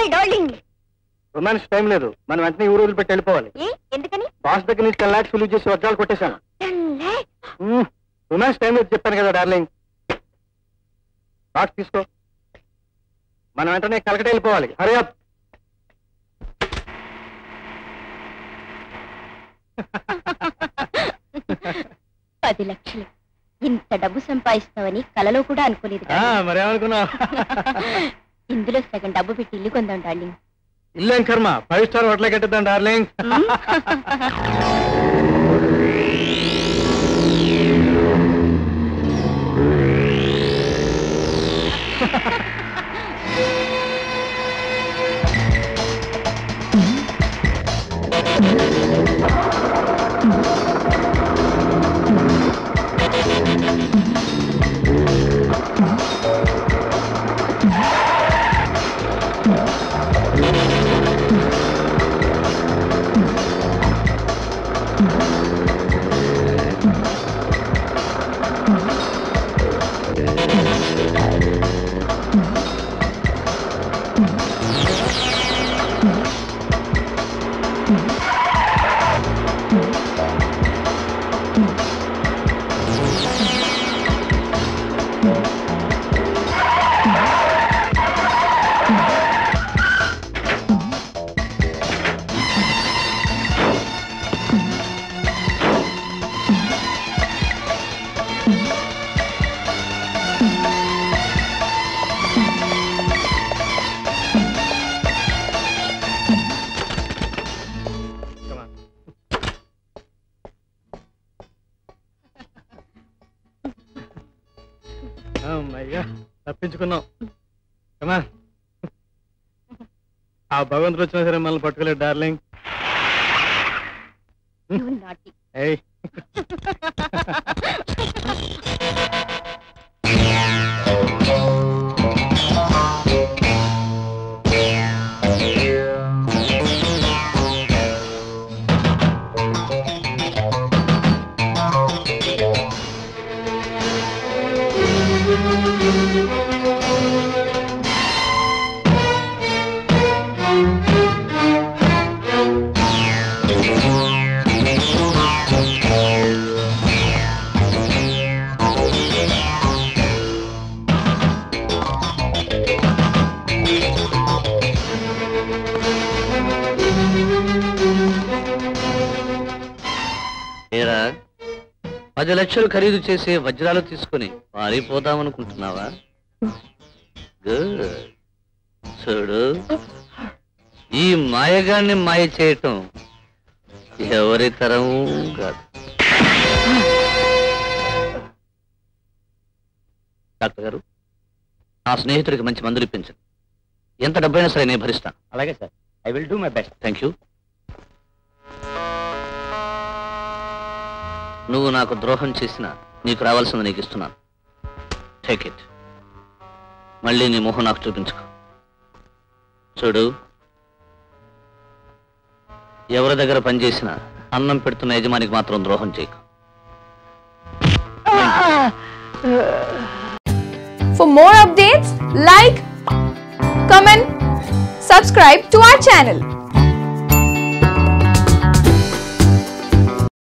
Darling romance time లేదు మనం వెంటనే ఊరు వదిలిపెట్టి వెళ్ళిపోవాలి ఏ ఎందుకని బాస్ దగ్గర నుంచి టెన్ లాక్స్ రిలీజ్ చేసి వజ్రాలు కొట్టేశాను రొమాన్స్ టైం లేదు చెప్పాను కదా డార్లింగ్ బాక్స్ తీసుకో మనం వెంటనే కలకట వెళ్ళిపోవాలి హరి అప్ పది లక్షలు ఇంత డబ్బు సంపాదిస్తావని కలలో కూడా అనుకోలేదు మరేమనుకున్నావు ఇందులో సగం డబ్బు పెట్టి ఇల్లు కొందాం డార్లింగ్ ఇల్లేం కర్మ ఫైవ్ స్టార్ హోటల్ కట్టిద్దాం డార్లింగ్ అమ్మయ్యా తప్పించుకున్నాం కమా ఆ భగవంతుడు వచ్చినా సరే మనల్ని పట్టుకోలేదు డార్లింగ్ నాటి ఏయ్ ఏరా పది లక్షలు ఖరీదు చేసే వజ్రాలు తీసుకుని పారిపోదామనుకుంటున్నావా గుడ్ చూడు ఈ మాయగాన్ని మాయ చేయటం ఎవరి తరం కాదు డాక్టర్ గారు నా స్నేహితుడికి మంచి మందులు ఇప్పించండి ఎంత డబ్బైనా సరే నేను భరిస్తాను అలాగే sir I will do my best thank you నువ్వు నాకు ద్రోహం చేసినా నీకు రావాల్సింది నీకు ఇస్తున్నాను టేక్ ఇట్ మళ్ళీ నీ మొహం నాకు చూపించుకో చూడు ఎవరి దగ్గర పనిచేసినా అన్నం పెడుతున్న యజమానికి మాత్రం ద్రోహం చేయకు For more updates, like, comment, subscribe to our channel.